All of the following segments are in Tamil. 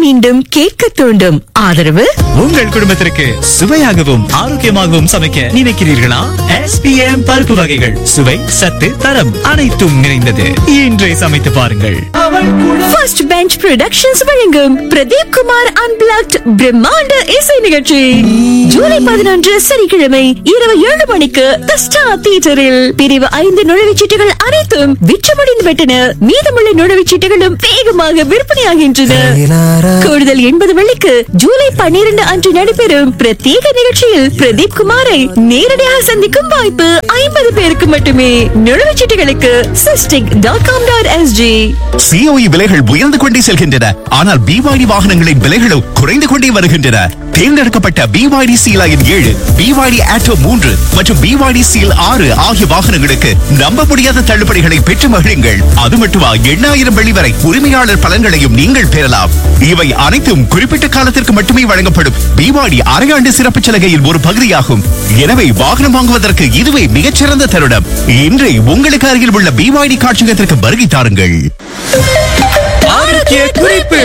மீண்டும் கேட்க தூண்டும் ஆதரவு உங்கள் குடும்பத்திற்கு சுவையாகவும் ஆரோக்கியமாகவும் சமைக்க நினைக்கிறீர்களா எஸ்பிஎம் பருப்பு வகைகள் சுவை சத்து தரம் அனைத்தும் நிறைந்தது இன்றே சமைத்து பாருங்கள் ஃபர்ஸ்ட் பெஞ்ச் ப்ரொடக்ஷன்ஸ் வழங்கும் பிரதீப் குமார் அன்பிளாக்ட் பிரம்மாண்ட இசை நிகழ்ச்சி ஜூலை பதினொன்று சனிக்கிழமை இரவு ஏழு மணிக்கு தி ஸ்டார் தியேட்டரில் பிரிவு ஐந்து நுழைவுச்சீட்டுகள் அனைத்தும் விற்றமடைந்து விட்டன மீதமுள்ள நுழைவுச்சீட்டுகளும் வேகமாக விற்பனையாகின்றன கூடுதல் எண்பது வெள்ளிக்கு ஜூலை பன்னிரண்டு அன்று நடைபெறும் பிரத்யேக நிகழ்ச்சியில் பிரதீப் குமாரை நேரடியாக சந்திக்கும் வாய்ப்பு ஐம்பது பேருக்கு மட்டுமே நுழைவுச்சீட்டுகளுக்கு SISTIC dot com dot SG COE விலைகள் உயர்ந்து கொண்டே செல்கின்றன ஆனால் பிவாடி வாகனங்களின் விலைகளோ குறைந்து கொண்டே வருகின்றன தேர்ந்தெடுக்கப்பட்ட பிவாடி சீலாயின் ஏழு பிவாடி ஆட்டோ மூன்று மற்றும் பிவாடி சீல் ஆறு ஆகிய வாகனங்களுக்கு நம்ப முடியாத தள்ளுபடிகளை பெற்று மகிழுங்கள் அது மட்டுமா எண்ணாயிரம் வெள்ளி வரை உரிமையாளர் பலன்களையும் நீங்கள் பெறலாம் இவை அனைத்தும் குறிப்பிட்ட காலத்திற்கு மட்டுமே வழங்கப்படும் பிவாடி அரையாண்டு சிறப்பு சலுகையின் ஒரு பகுதியாகும் எனவே வாகனம் வாங்குவதற்கு இதுவே மிகச்சிறந்த தருணம் இன்றே உங்களுக்கு அருகில் உள்ள பிவாடி காட்சியகத்திற்கு வருகை தாருங்கள் ஆரோக்கிய குறிப்பு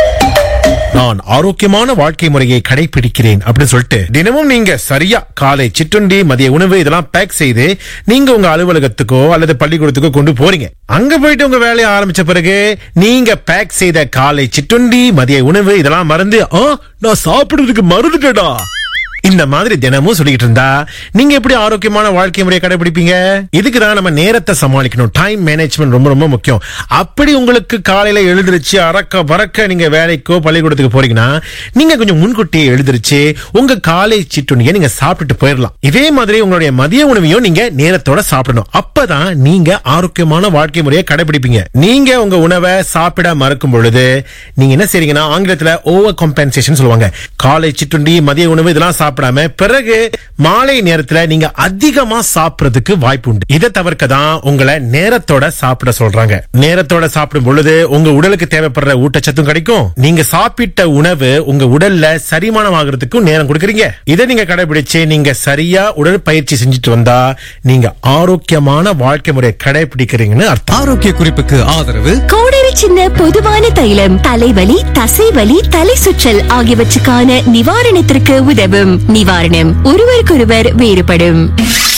நான் ஆரோக்கியமான வாழ்க்கை முறையை கடைபிடிக்கிறேன் அப்படின்னு சொல்லிட்டு தினமும் நீங்க சரியா காலை சிற்றுண்டி மதிய உணவு இதெல்லாம் பேக் செய்து நீங்க உங்க அலுவலகத்துக்கோ அல்லது பள்ளிக்கூடத்துக்கோ கொண்டு போறீங்க அங்க போயிட்டு உங்க வேலையை ஆரம்பிச்ச பிறகு நீங்க பேக் செய்த காலை சிற்றுண்டி மதிய உணவு இதெல்லாம் மறந்து "ஆ, நான் சாப்பிடுறதுக்கு மறந்துட்டேடா இந்த மாதிரி தினமும் சொல்லிட்டு இருந்தா நீங்க எப்படி ஆரோக்கியமான வாழ்க்கை முறையை கடைபிடிப்பீங்க இதுக்கு தான் நம்ம நேரத்தை சமாளிக்கணும் டைம் மேனேஜ்மெண்ட் ரொம்ப ரொம்ப முக்கியம் அப்படி உங்களுக்கு காலையில எழுந்திருச்சு அறக்க பறக்க நீங்க வேலைக்கோ பள்ளிக்கூடத்துக்கு போறீங்கன்னா நீங்க கொஞ்சம் முன்கூட்டியே எழுந்திருச்சு உங்க காலை சிற்றுண்டியை நீங்க சாப்பிட்டுட்டு போயிடலாம் இதே மாதிரி உங்களுடைய மதிய உணவையும் நீங்க நேரத்தோட சாப்பிடணும் அப்பதான் நீங்க ஆரோக்கியமான வாழ்க்கை முறையை கடைபிடிப்பீங்க நீங்க உங்க உணவை சாப்பிட மறக்கும் பொழுது நீங்க என்ன செய்றீங்கன்னா ஆங்கிலத்துல ஓவர் காம்பன்சேஷன் சொல்லுவாங்க காலை சிற்றுண்டி மதிய உணவு இதெல்லாம் சாப்பிடாம பிறகு மாலை நேரத்துல நீங்க அதிகமா சாப்பிடுறதுக்கு வாய்ப்பு உண்டு இதை தவிர்க்க தான் உங்களை நேரத்தோட சாப்பிட சொல்றாங்க நேரத்தோட சாப்பிடும் பொழுது உங்க உடலுக்கு தேவைப்படுற ஊட்டச்சத்தும் கிடைக்கும் நீங்க சாப்பிட்ட உணவு உங்க உடல்ல செரிமானம் ஆகுறதுக்கும் நேரம் கொடுக்கறீங்க இதை நீங்க கடைபிடிச்சு நீங்க சரியா உடற்பயிற்சி செஞ்சுட்டு வந்தா நீங்க ஆரோக்கியமான வாழ்க்கை முறையை கடைபிடிக்கிறீங்கன்னு அர்த்தம் ஆரோக்கிய குறிப்புக்கு ஆதரவு கோடரி சின்ன பொதுவான தைலம் தலைவலி தசைவலி தலை சுற்றல் ஆகியவற்றுக்கான நிவாரணத்திற்கு உதவும் நிவாரணம் ஒருவருக்கொருவர் வேறுபடும்